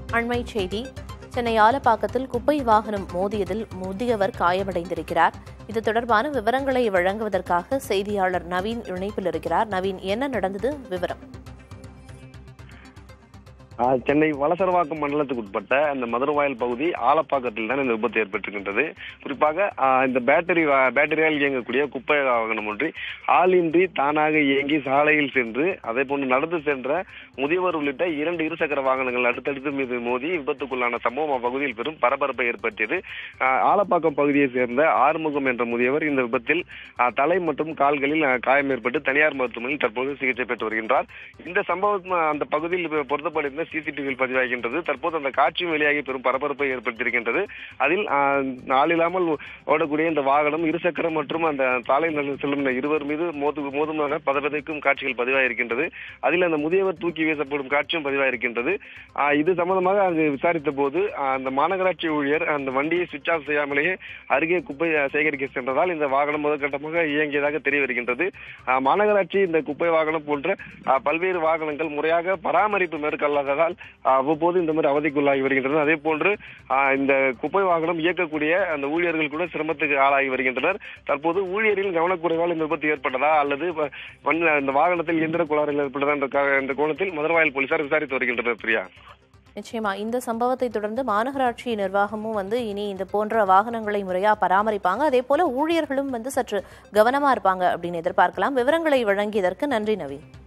அண்மை செய்தி சென்னை ஆலப்பாக்கத்தில் குப்பை வாகனம் மோதியதில் முதியவர் காயமடைந்திருக்கிறார் இது தொடர்பான விவரங்களை வழங்குவதற்காக செய்தியாளர் நவீன் இணைப்பில் இருக்கிறார் நவீன் என்ன நடந்தது விவரம் ஆஹ் சென்னை வலசரவாக்கம் மண்டலத்துக்கு உட்பட்ட அந்த மதுரவாயல் பகுதி ஆலப்பாக்கத்தில் தான் இந்த விபத்து ஏற்பட்டிருக்கின்றது குறிப்பாக ஆஹ் இந்த பேட்டரி வா- பேட்டரியால் இயங்கக்கூடிய குப்பை வாகனம் ஒன்று ஆளின்றி தானாக இயங்கி சாலையில் சென்று அதே போன்று நடந்து சென்ற முதியவர் உள்ளிட்ட இரண்டு இருசக்கர வாகனங்கள் அடுத்தடுத்து மீது மோதி விபத்துக்குள்ளான சம்பவம் அப்பகுதியில் பெரும் பரபரப்பை ஏற்படுத்தியது ஆஹ் ஆலப்பாக்கம் பகுதியை சேர்ந்த ஆறுமுகம் என்ற முதியவர் இந்த விபத்தில் ஆஹ் தலை மற்றும் கால்களில் ஆஹ் காயம் ஏற்பட்டு தனியார் மருத்துவமனையில் தற்போது சிகிச்சை பெற்று வருகின்றார் இந்த சம்பவம் ஆஹ் அந்த பகுதியில் பொருத்தப்பட்டிருந்த சிசிடிவியில் பதிவாகின்றது தற்போது அந்த காட்சியும் வெளியாகி பெரும் பரபரப்பை ஏற்படுத்தியிருக்கின்றது அதில் ஆஹ், ஆளில்லாமல் ஓடக்கூடிய இந்த வாகனம் இருசக்கரம் மற்றும் அந்த சாலையில் நடந்து செல்லும் இந்த இருவர் மீது மோது மோதுமான பதப்பதைக்கும் காட்சிகள் பதிவாயிருக்கின்றது அதில் அந்த முதியவர் தூக்கி வீசப்படும் காட்சியும் பதிவாயிருக்கின்றது ஆஹ், இது சம்பந்தமாக அங்கு விசாரித்த போது ஆஹ், அந்த மாநகராட்சி ஊழியர் அந்த வண்டியை சுவிட்ச் ஆஃப் செய்யாமலேயே அருகே குப்பை ஆஹ், சேகரிக்க சென்றதால் இந்த வாகனம் முதற்கட்டமாக இயங்கியதாக தெரிய வருகின்றது ஆஹ், மாநகராட்சி இந்த குப்பை வாகனம் போன்ற ஆஹ், பல்வேறு வாகனங்கள் முறையாக பராமரிப்பு மேற்கொள்ளாததால் ஆஹ், அவ்வப்போது இந்த மாதிரி அவதிக்குள்ளாகி வருகின்றனர் அதே போன்று ஆஹ், இந்த குப்பை வாகனம் இயக்கக்கூடிய அந்த ஊழியர்கள் கூட சிரமத்துக்கு ஆளாகி வருகின்றனர் தற்போது ஊழியரின் கவனக்குறைவால் இந்த விபத்து ஏற்பட்டதா அல்லது வ- வண்டி- இந்த வாகனத்தில் எந்திர கோளாறுகள் ஏற்பட்டதா என்ற கா- என்ற கோணத்தில் மதுரவாயல் போலீசார் விசாரித்து வருகின்றனர் பிரியா நிச்சயமா இந்த சம்பவத்தை தொடர்ந்து மாநகராட்சி நிர்வாகமும் வந்து இனி இந்த போன்ற வாகனங்களை முறையா பராமரிப்பாங்க அதே போல ஊழியர்களும் வந்து சற்று கவனமா இருப்பாங்க அப்படின்னு எதிர்பார்க்கலாம் விவரங்களை வழங்கியதற்கு நன்றி நவீன்